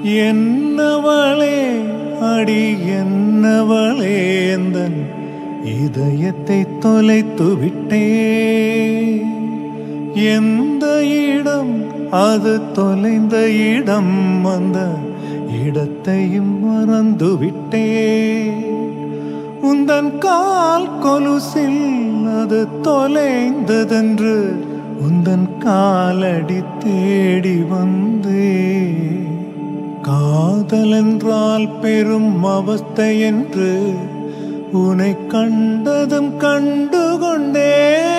என்னவளே அடி என்னவளே எந்தன் இதயத்தை தொலைத்து விட்டே எந்த இடம் அது தொலைந்த இடம் அந்த இடத்தையும் மறந்து விட்டே உந்தன் கால் கொலுசில் அது தொலைந்ததென்று உந்தன் காலடி தேடி வந்தே காதல் என்றால் பெரும் அவஸ்தை என்று உன்னை கண்டதும் கண்டு கொண்டே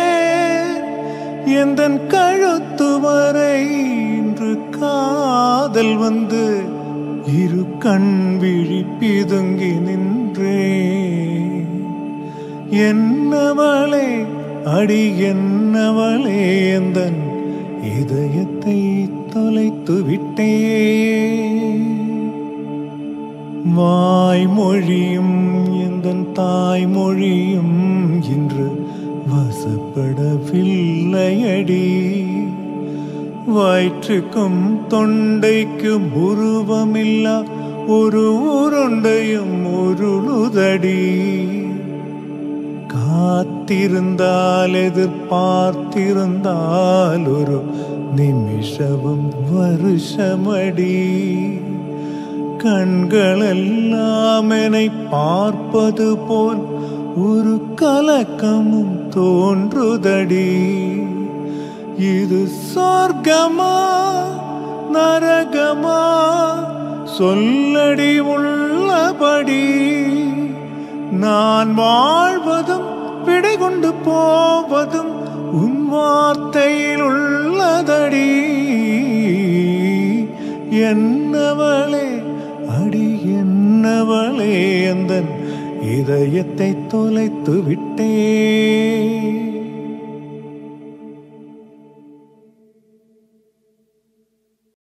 எந்தன் கழுத்து வரை இன்று காதல் வந்து இரு கண் விழி பிதுங்கி நின்றே என்னவளே அடி என்னவளே எந்தன் இதயத்தை தொலைத்து விட்டே வாய்மொழியும் எந்தன் தாய்மொழியும் இன்று வசப்படவில்லையடி வயிற்றுக்கும் தொண்டைக்கும் உருவமில்லா ஒரு உருண்டையும் உருளுதடி காத்திருந்தால் எதிர்பார்த்திருந்தால் ஒரு நிமிஷமும் வருஷமடி கண்களெல்லாம் என்னை பார்ப்பது போல் ஒரு கலக்கமும் தோன்றுதடி இது சொர்க்கமா நரகமா சொல்லடி உள்ளபடி நான் வாழ்வதும் விடை கொண்டு போவதும் உன் வார்த்தையில் உள்ளதடி என்னவளே அடி என்னவளே எந்தன் இதயத்தை தொலைத்து விட்டே